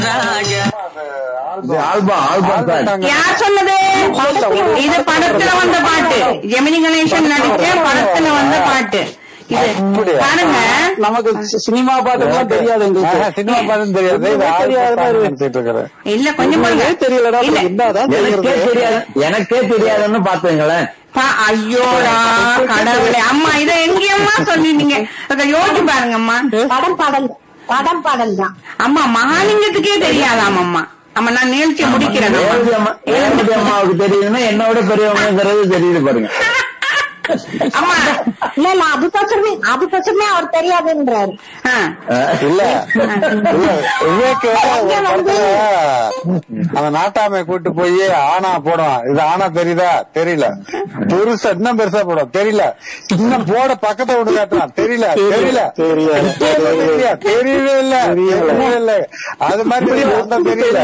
இது album album sir யார் சொன்னது இது படத்துல வந்த பாட்டு ஜெமினி கணேசன் நடிச்ச படத்துல வந்த பாட்டு இது அப்படியா? பாருங்க நமக்கு சி- சினிமா பாட்டு தெரியாது எங்களுக்கு ஆஹா, சினிமா பாடம் தெரியாது இது தெரியாத ஆல்பம் மாதிரி தான் நினைச்சிட்டு இருக்கிறேன் இல்ல கொஞ்சம் பாருங்க. உண்மையிலே தெரியலடா இல்ல. என்னதான் எனக்கே தெரியுது தெரியாது எனக்கே தெரியாதுன்னு பாத்துங்களேன் பா- ஐயோடா கடவுளே அம்மா இத எங்கேயம்மா சொல்லிட்டீங்க அத யோசிச்சு பாருங்க அம்மா படம் பாடல் படம் பாடல் தான் அம்மா மகாலிங்கத்துக்கே தெரியாதாம் அம்மா அம்மா நான் நிகழ்ச்சியை முடிக்கிறேன் அம்மா. ரேவதி அம்மா ரேவதி அம்மாவுக்கு தெரியுதுன்னா என்னோட பெரியவங்கிறது தெரியுது பாருங்க அம்மா இல்ல இல்ல அதுக்கோசரமே அதுக்கோசரமே அவர் தெரியாதுன்றாரு ஆ. இல்ல இல்ல விவேக் ஒரு இங்க வந்து- படத்துல அந்த நாட்டாமை கூட்டு போய் ஆனா போடுவான் இது ஆனா தெரியுதா தெரியல பெருசா இன்னும் பெருசா போடும் தெரியல இன்னும் போட பக்கத்தை விட்டு காட்டுறான் தெரியல தெரியல தெரியல. தெரியல தெரியவே இல்ல தெரியவே இல்ல அது மாதிரி ஒண்ணும் தெரியல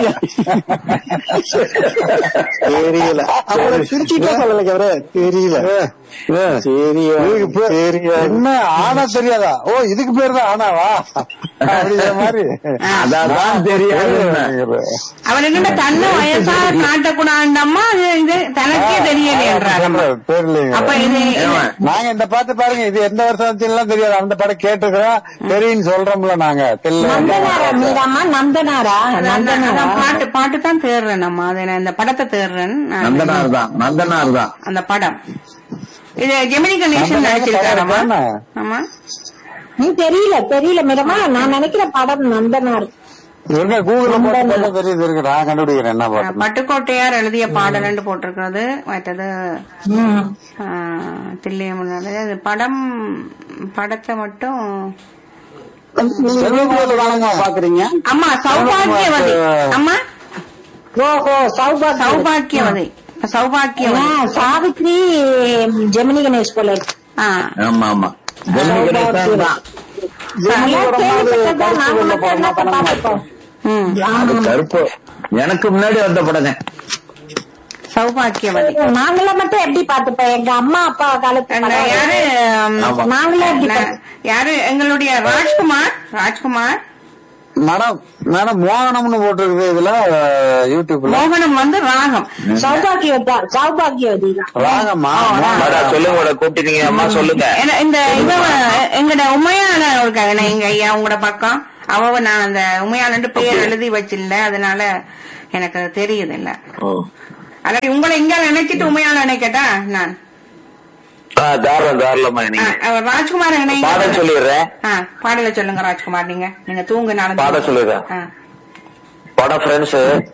தெரியல அப்புறம் சிரிச்சுட்டே சொல்லல கவர தெரியல தெரியல இதுக்கு பேர் தெரியல என்ன ஆனா தெரியாதா ஓ இதுக்கு பேர் தான் ஆனாவா அப்படிங்கிற மாதிரி அதான் தெரியாது அவர் எங்கிட்ட தன்னை வயசா காட்டக்கூடாதுண்டம்மா இது இது தனக்கே தெரியலையன்றாரம்மா தெரியலங்க அப்ப இது ஏம்மா? நாங்க இந்த பாட்டு பாருங்க இது எந்த வருஷம் எல்லாம் தெரியாது அந்த படம் கேட்டுக்கிறோம் தெரியும் சொல்றோம்ல நாங்க தெரியல நந்தனாரா மீராமா நந்தனாரா நந்தனாரா அதான் பாட்டு பாட்டு தான் தேடுறேன் நம்ம அதை நான் இந்த படத்தை தேடுறேன் நான் நந்தனார் தான் நந்தனார் தான் அந்த படம் இது ஜெமினி கணேசன் நடிச்சிருக்காரம்மா தானே? ஆமா நீ தெரியல தெரியல மீரமா நான் நினைக்கிற படம் நந்தனார் இருங்க கூகுள்ல போட்டு பார்த்தா தெரியுது இருக்கு நான் கண்டுபிடிக்கிறேன் என்ன பாட்டு பட்டுக்கோட்டையார் எழுதிய பாடல் போட்டிருக்கிறது மற்றது ம். ஆ, தில்லையம்மன் அது படம் படத்தை மட்டும் நீங்க வீடியோல வாங்க பாக்குறீங்க அம்மா சௌபாக்கியவதி அம்மா ஓஹோ சௌபாக் சௌபாக்கியவதி சௌபாக்கியவதி சாவித்ரி ஜெமினி கணேஷ் போல இருக்கு. ஆ ஆமா ஆமா ஜெமினி கணேசன் தான் அதெல்லாம் கேள்விப்பட்டதுதான், நாங்க மட்டும் என்னத்த பார்த்திருக்கோம். ம் அது கருப்பு எனக்கு முன்னாடி வந்த படங்க சௌபாக்கியவதி நாங்கள மட்டும் எப்படி பார்த்துப்போம் எங்க அம்மா அப்பா காலத்து என்ன, படம். யாரு ம், ஆமா. நாங்களே எப்படி ந- யாரு எங்களுடைய ராஜ்குமார் ராஜ்குமார் மேடம் மேடம் மோகனம்னு போட்டிருக்குது இதுல அஹ், யூடியூப்ல மோகனம் வந்து ராகம் சௌபாகியவதா சௌபாகியவதி தான் ராகம்மா மேடம் சொல்லுங்க மேடம் கூப்பிட்டீங்க அம்மா சொல்லுங்க என்ன- இந்த இவ எங்கட உமையான இருக்காங்க எங்க ஐயா உங்களோட பக்கம் அவ நான் அந்த உமையானு பேர் எழுதி வச்சில்ல அதனால எனக்கு அது தெரியுது இல்ல ஓ அல்லாட்டி உங்களை இங்க நினைச்சிட்டு உமையான நினைக்கட்டா நான் ஆ, தாராளம் தாராளமா ஆ, நீங்க அவர் ராஜ்குமார் பாடம் நினைங்க சொல்லிடுறேன் ஆ, பாடல சொல்லுங்க ராஜ்குமார் நீங்க நீங்க தூங்கு நாலு பாட சொல்லிடுறேன். படம் ஃப்ரெண்ட்ஸ்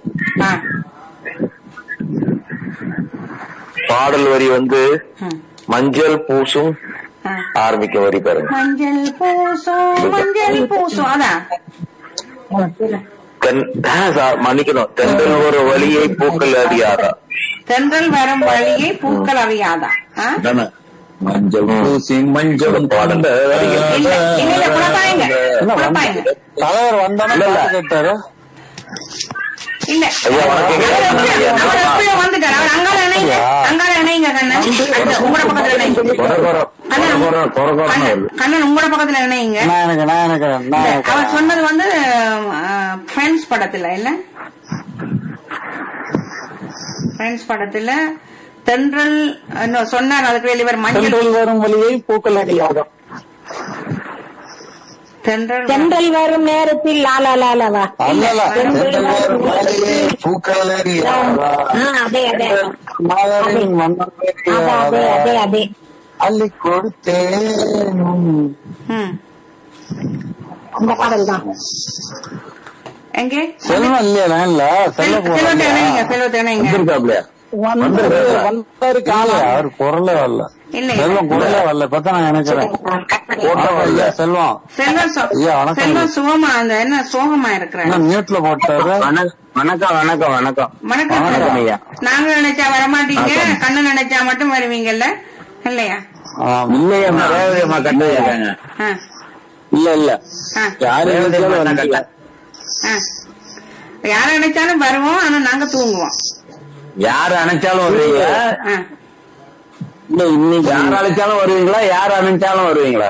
பாடல் வரி வந்து மஞ்சள் பூசும் ஆரம்பிக்க வரி பாருங்க மஞ்சள் பூசும் மஞ்சள் பூசும் அதான் தென் ஆ, சா- மன்னிக்கணும் தென்றல் ஒரு வழியை பூக்கள் அறியாதா தென்றல் வரும் வழியை பூக்கள் அறியாதா ஆ? தானே? மஞ்சள் பூசி மஞ்சள் பாடல் இல்ல இல்ல இல்ல குழப்பாயங்க குழப்பாயங்க தலைவர் வந்தானே இல்ல, இல்ல. பாட்டு கேட்டாரு இல்ல ஐயா, வணக்கம். அவர் எப்பயோ- அவர் எப்பயோ வந்துட்டார் அவர் அங்கால இணைங்க அங்கால இணைங்க கண்ணன் அடுத்து உங்களோட பக்கத்துல இணைங்க கொரகொரம், கண்ணன் கொரகொரம், கொரகொரம்னு கண்ணன், வருது. கண்ணன் உங்களோட பக்கத்துல இணைங்க நான் எனக்கு நான் எனக்கு நான் எனக்கு அவர் சொன்னது வந்து ஃப்ரெண்ட்ஸ் படத்துல இல்ல ஃப்ரெண்ட்ஸ் படத்துல தென்றல் இன்னும் சொன்னார் அதுக்கு இவர் மஞ்சள் சென்ட்ரல் வரும் வழியை பூக்கள் அடியாகும் தென்றல் தென்றல் வரும் நேரத்தில் லாலா லாலாவா அல்லல தென்றல் வரும் பூக்கள் அறியாதா. ஆ, அதே அதே மாதரின் மன்னன் அதே அதே அதே அதே அள்ளி கொடுத்தேன் ம். அந்த பாடல் தான் எங்கே செல்வம் இல்லையா லைன்ல செல்ல செல்வத்தை இணைங்க போறேன் செல்வத்தை இணைங்க வந்திருக்காப்லையா வந்து வந்தாரு கால அவர் குரலே வரல இல்லையா? செல்வம் குரலே வரல இப்பதான் நான் நினைக்கிறேன் போட்டோ ஐயா செல்வம் செல்வம் சு- ஐயா, வணக்கம். செல்வம் சுகமா அந்த என்ன சோகமா இருக்கிறாரு என்ன மியூட்ல போட்டாரு வணக்கம் வணக்கம் வணக்கம் வணக்கம் வணக்கம் வணக்கம் ஐயா நாங்க நினைச்சா வரமாட்டீங்க வணக்கம். கண்ணு நினைச்சா மட்டும் வருவீங்கல்ல இல்லையா ஆமா. இல்லையம்மா ரேவதியம்மா கண்டு இருக்காங்க ஆ, இல்ல இல்ல ஆ, யாரு ரேவதியம்மா நினைச்சாலும் தான் வந்துடலாம். ஆ. யார நினைச்சாலும் வருவோம் ஆனா நாங்க தூங்குவோம் யார் அணைச்சாலும் வருவீங்க ஆ. இல்ல இன்னைக்கு யார் அழைச்சாலும் வருவீங்களா யார் அணைச்சாலும் வருவீங்களா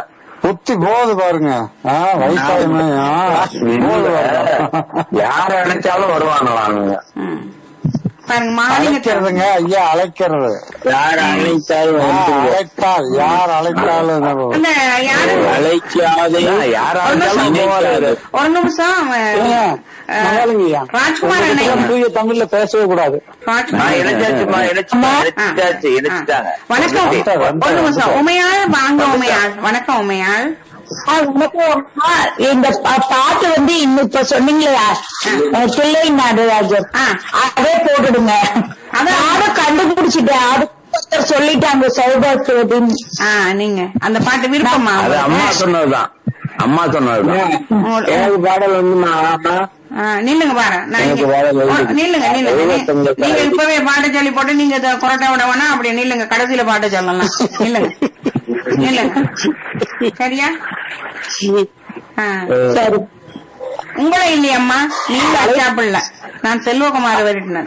புத்தி போகுது பாருங்க ஆ, வயசாயுமே ஆ, போகுது பாருங்க. யார நினைச்சாலும் வருவாங்களாங்க ம். பாருங்க மாலிங்க அழைக்கிறதுங்க ஐயா அழைக்கிறது யார் அழைத்தாலும் ஆ, வந்துருவோம். அழைத்தால் யார் அழைத்தாலும் நம்ம- அந்த யாரு அழைக்காதே யாரா ஒரு நிமிஷம். நினைக்காதே. ஒரு நிமிஷம் ஏங்க, அஹ், நல்லாருங்கய்யா. ராஜ்குமார் இப்படிலாம் அண்ணன் தூய தமிழ்ல பேசவே கூடாது ராஜ்குமார் இணைச்சாச்சுமா அம்மா. இணைச்சாச்சு ஆ, இணைச்சிட்டாங்க ஆ. வணக்கம் வந்துட்டார், வந்துட்டார், ஒரு நிமிஷம் வந்துட்டார். உமையாள் வாங்க உமையாள் வணக்கம் உமையாள் ஆ, வணக்கம். ஆ, இந்த பா- பாட்டு வந்து இன்னும் இப்ப சொன்னீங்களா அஹ், பிள்ளை நடராஜர் ஆ. அதே போட்டுடுங்க அதான். நானும் கண்டுபிடிச்சிட்டேன் அது ஒருத்தர் சொல்லிட்டாங்க சௌபாக்கியத்தின் ஆ நீங்க அந்த பாட்டு விருப்பமா அது அம்மா உங்களுக்கு? சொன்னதுதான் அம்மா சொன்னதுதான் உங்க- எனக்கு பாடல் வந்து மாமா ஆ, நில்லுங்க பாரு நான் எனக்கு இங்க- வேலை இல்லை. ஓ, நில்லுங்க நில்லுங்க நீ- எழுபத்தொன்பது நீங்க காலேஜ். இப்பவே பாட்டு சொல்லி போட்டு நீங்க இத கொரட்டை விட வேணா அப்படியே நில்லுங்க கடைசியில பாட்டு சொல்லலாம் நில்லுங்க நில்லுங்க சரியா ஆ. சரி உங்களை இல்லையம்மா நீங்க அச்சாப்பிடல நான் செல்வகுமார் வருட்டினர்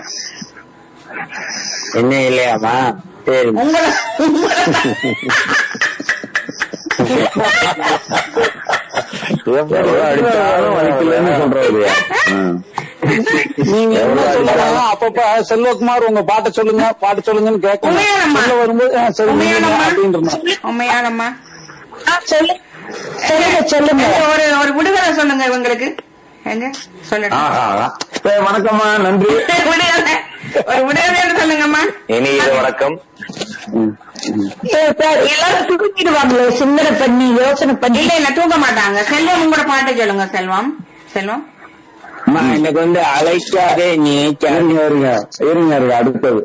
என்ன இல்லையாமா சரி உங்களை உங்களை- எவ்வளவு அடிச்சாலும் வலிக்கலன்னு சொல்றது ம். நீங்க என்ன சொல்லலாம் அப்பப்ப செல்வகுமார் உங்க பாட்டை சொல்லுங்க பாட்டு சொல்லுங்கன்னு கேட்கணும் உண்மையானம்மா? சொல்ல வரும்போது ஆ, சரி நீங்க உண்மையானம்மா? அப்படின்றோம் உண்மையானம்மா ஆ, சொல்லு சொல்லுங்க சொல்லுங்க எங்க ஒரு ஒரு விடுதலை சொல்லுங்க இவங்களுக்கு எங்க சொல்லட்டும் ஆஹா, ஆஹா. சரி, வணக்கம்மா நன்றி விடுதலை ஒரு விடுதலை சொல்லுங்கம்மா இனிய வணக்கம் சரி, சரி, எல்லாரும் தூக்கிடுவாங்களே சிந்தனை பண்ணி யோசனை பண்ணி இல்ல இல்ல தூங்க மாட்டாங்க செல்வம் உங்களோட பாட்டு சொல்லுங்க செல்வம் செல்வம் அம்மா எனக்கு வந்து அழைக்காதே நினைக்காதே இருங்க இருங்க இருங்க இருங்க அடுத்தது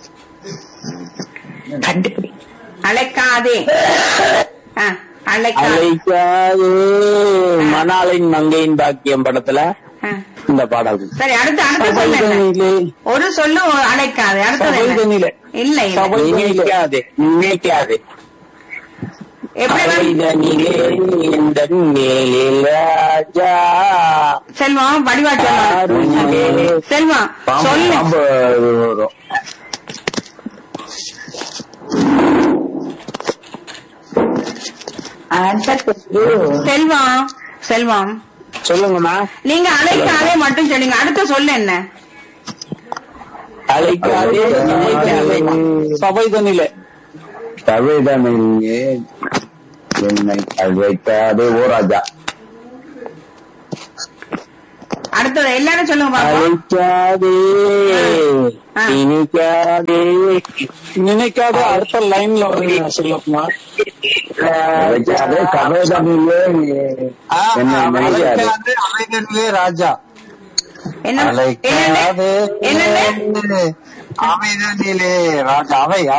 கண்டுபிடி அழைக்காதே ஆ, அழைக்காதே அழைக்காதே மணாலின் மங்கையின் பாக்கியம் படத்துல ஆ. இந்த பாடல் சரி அடுத்து அடுத்த சொல்லு என்ன? சபைதனிலே ஒரு சொல்லு அழைக்காது அடுத்தது என்ன? சபைதனிலே இல்ல இல்ல சபை நினைக்காதே நினைக்காதே எப்படி வந்து- அவைதனிலே இந்த மேலே ராஜா செல்வம் வடிவா ஆறுயிரே. சொல்லு செல்வம் பாம்பு சொல்லு பாம்பு வரும் ஆன்சர் சொல்லு. செல்வம் செல்வம் சொல்லுங்கம்மா நீங்க அழைக்காதே மட்டும் சொல்லுங்க அடுத்த சொல்லு என்ன அழைக்காதே நினைக்காதே சபைதனிலே தவிதனிலே என்னை அழைக்காதே ஓ ராஜா அடுத்தது எல்லாரும் சொல்லுங்க பாப்போம் அழைக்காதே ஆ. நினைக்காதே நினைக்காத அடுத்த லைன்ல வருங்க சொல்லக்குமார் அழைக்காதே சபைதனிலே என்னை நினைக்காதே அலைதனிலே ராஜா என்ன என்னது அலைக்காதே என்னது அமைதனிலே ராஜா அவை